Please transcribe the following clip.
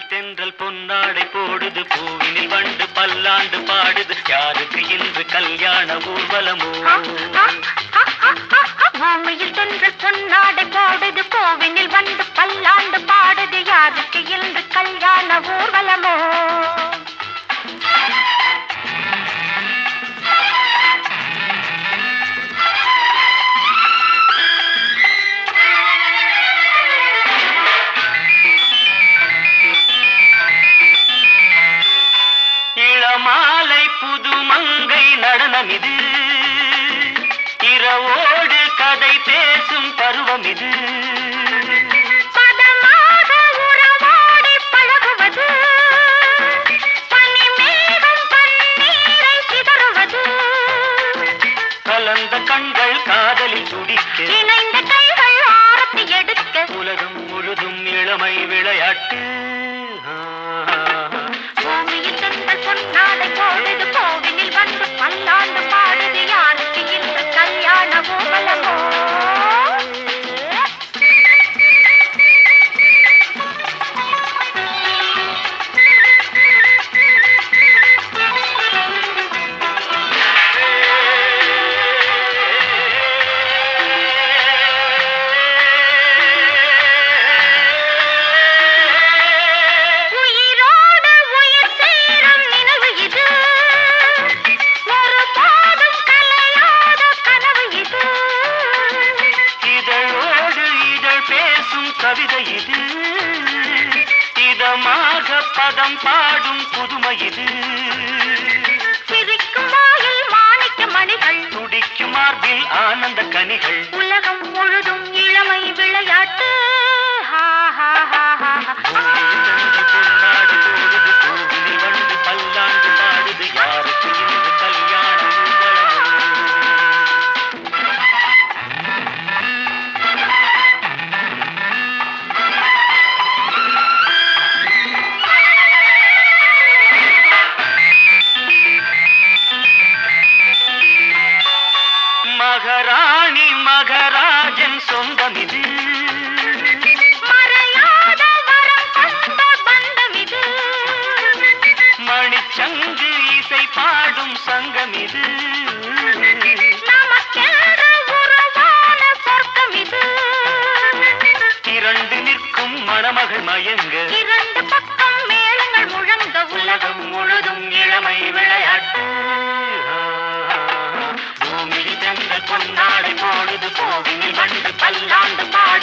தென்றல் பொன்னாடை போடுது பூவினில் வண்டு பல்லாண்டு பாடுது யாருக்கு இன்று கல்யாண ஊர்வலமோ பூமியில் சென்று பொன்னாடை போடுது கோவினில் வந்து பல்லாண்டு பாடுது யாருக்கு இன்று கல்யாண ஊர்வலமோ இளமாலை புதுமங்கை நடனம் இது இரவோடு கதை பேசும் பருவம் இது பதமாக உறவாடி பழகுவது பனிமேகம் பன்னீரை சிதறுவது கலந்த கண்கள் காதலில் துடிக்க இணைந்த கைகள் ஆரத்தி எடுக்க உலகம் முழுதும் இளமை விளையாட்டு பூமியில் சென்ற பொன்னாடை போடுது கோவிலில் வந்து பல்லாண்டு பாடுது யாருக்கு இன்று கல்யாண ஊர்வலமோ உயிரோடு உயிர் சேரும் நினைவு இது ஒருபோதும் கலையாத கனவு இது இதழோடு இதழ் பேசும் கவிதை இது இதமாக பதம் பாடும் புதுமை இது சிரிக்கும் வாயில் மாணிக்க மணிகள் துடிக்கும் மார்பில் ஆனந்த கனிகள் உலகம் முழுதும் இளமை விளையாட்டு ஹா, ஹா, ஹா, ஹா, ஹா. பூமியில் சென்று பொன்னாடு போடுது கோவிலில் வந்து பல்லாண்டு பாடுது யாருக்கு இன்று கல்யாண ஊர்வலமோ? மகராணி மகராஜன் சொந்தம் இது மறையாத வரம் கொண்ட பந்தம் இது மணிச்சங்கு இசை பாடும் சங்கம் இது நமக்கென்று உருவான சொர்க்கம் இது திரண்டு நிற்கும் மணமகள் மயங்க இரண்டு பக்கம் மேளங்கள் முழங்க உலகம் முழுதும் இளமை விளையாட்டு பூமியில் சென்ற பொன்னாடை போடுது கோவிலில் வந்து பல்லாண்டு பாடு